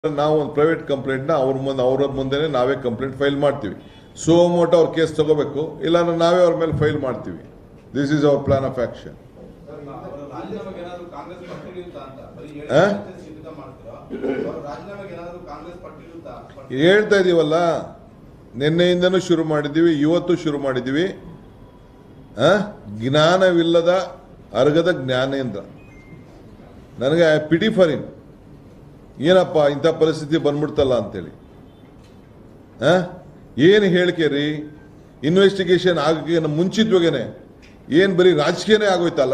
ನಾವು ಒಂದು ಪ್ರೈವೇಟ್ ಕಂಪ್ಲೇಂಟ್ನ ಅವ್ರ ಮುಂದೆ ಅವ್ರ ಮುಂದೆನೆ ನಾವೇ ಕಂಪ್ಲೇಂಟ್ ಫೈಲ್ ಮಾಡ್ತೀವಿ ಸೋಮೋಟ ಅವ್ರ ಕೇಸ್ ತಗೋಬೇಕು ಇಲ್ಲಾಂದ್ರೆ ನಾವೇ ಅವ್ರ ಮೇಲೆ ಫೈಲ್ ಮಾಡ್ತೀವಿ this is our plan of action ಅವರ ರಾಜೀನಾಮೆಗೆ ಏನಾದ್ರು ಕಾಂಗ್ರೆಸ್ ಪಟ್ಟಿರುತ್ತಾ ಅಂತ ಬರೀ ಆ? ಹೇಳಿ ಸೀಮಿತ ಮಾಡ್ತೀರಾ ಅವರ ರಾಜೀನಾಮೆಗೆ ಏನಾದ್ರು ಕಾಂಗ್ರೆಸ್ ಪಟ್ಟಿರುತ್ತಾ ಪಟ್ಟಿ- ಹೇಳ್ತಾ ಇದೀವಲ್ಲ ನಿನ್ನೆಯಿಂದನೂ ಶುರು ಮಾಡಿದ್ದೀವಿ ಇವತ್ತು ಶುರು ಮಾಡಿದ್ದೀವಿ ಆ? ಜ್ಞಾನವಿಲ್ಲದ ಅರ್ಗದ ಜ್ಞಾನೇಂದ್ರ ನನಗೆ ಪಿಟಿ ಫಾರ್ ಇನ್ ಏನಪ್ಪ ಇಂಥ ಪರಿಸ್ಥಿತಿ ಬಂದ್ಬಿಡ್ತಲ್ಲ ಅಂತೇಳಿ ಆ? ಏನು ಹೇಳಿಕೆ ರೀ ಇನ್ವೆಸ್ಟಿಗೇಷನ್ ಆಗಕ್ಕೆ ಮುಂಚಿತವಾಗೇನೆ ಏನು ಬರೀ ರಾಜಕೀಯನೇ ಆಗೋಯ್ತಲ್ಲ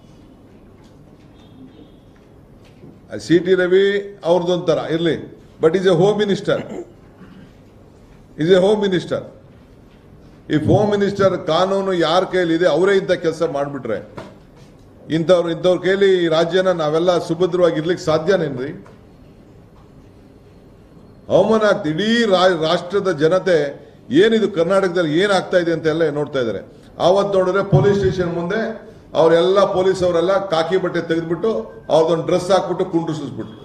ಸಿ ಟಿ ರವಿ ಅವ್ರದ್ದೊಂಥರ ಇರಲಿ but is a home minister is a home minister ಈ ಹೋಮ್ ಮಿನಿಸ್ಟರ್ ಕಾನೂನು ಯಾರ ಕೈಲಿದೆ ಅವರೇ ಇಂಥ ಕೆಲಸ ಮಾಡಿಬಿಟ್ರೆ ಇಂಥವ್ರು ಇಂಥವ್ರ ಕೈಲಿ ಈ ರಾಜ್ಯನ ನಾವೆಲ್ಲ ಸುಭದ್ರವಾಗಿ ಇರ್ಲಿಕ್ಕೆ ಸಾಧ್ಯನೇನ್ರಿ ಅವಮಾನ ಆಗ್ತದೆ ಇಡೀ ರಾ- ರಾಷ್ಟ್ರದ ಜನತೆ ಏನಿದು ಕರ್ನಾಟಕದಲ್ಲಿ ಏನಾಗ್ತಾ ಇದೆ ಅಂತ ಎಲ್ಲ ನೋಡ್ತಾ ಇದ್ದಾರೆ ಆವತ್ತು ನೋಡಿದ್ರೆ ಪೊಲೀಸ್ ಸ್ಟೇಷನ್ ಮುಂದೆ ಅವರೆಲ್ಲ ಪೊಲೀಸ್ ಅವರೆಲ್ಲ ಕಾಕಿ ಬಟ್ಟೆ ತೆಗೆದ್ಬಿಟ್ಟು ಅವ್ರದೊಂದು ಡ್ರೆಸ್ ಹಾಕ್ಬಿಟ್ಟು ಕುಂಡ್ರಿಸಿಸ್ಬಿಟ್ರು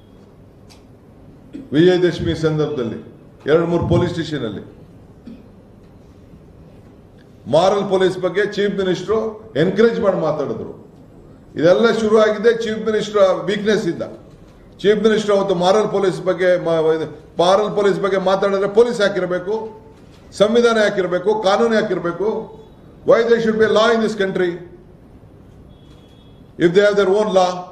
ವಿಜಯದಶಮಿ ಸಂದರ್ಭದಲ್ಲಿ ಎರಡು ಮೂರು ಪೊಲೀಸ್ ಸ್ಟೇಷನ್ ಅಲ್ಲಿ ಮಾರಲ್ ಪೊಲೀಸ್ ಬಗ್ಗೆ ಚೀಫ್ ಮಿನಿಸ್ಟ್ರು ಎನ್ಕರೇಜ್ ಮಾಡಿ ಮಾತಾಡಿದ್ರು ಇದೆಲ್ಲ ಶುರು ಆಗಿದೆ ಚೀಫ್ ಮಿನಿಸ್ಟರ್ ವೀಕ್ನೆಸ್ ಇಂದ ಚೀಫ್ ಮಿನಿಸ್ಟರ್ ಅವತ್ತು ಮಾರಲ್ ಪೊಲೀಸ್ ಬಗ್ಗೆ ಮಾರಲ್ ಪೊಲೀಸ್ ಬಗ್ಗೆ ಮಾತಾಡಿದ್ರೆ ಪೊಲೀಸ್ ಹಾಕಿರಬೇಕು ಸಂವಿಧಾನ ಹಾಕಿರಬೇಕು ಕಾನೂನು ಹಾಕಿರಬೇಕು why they should be law in this country if they have their own law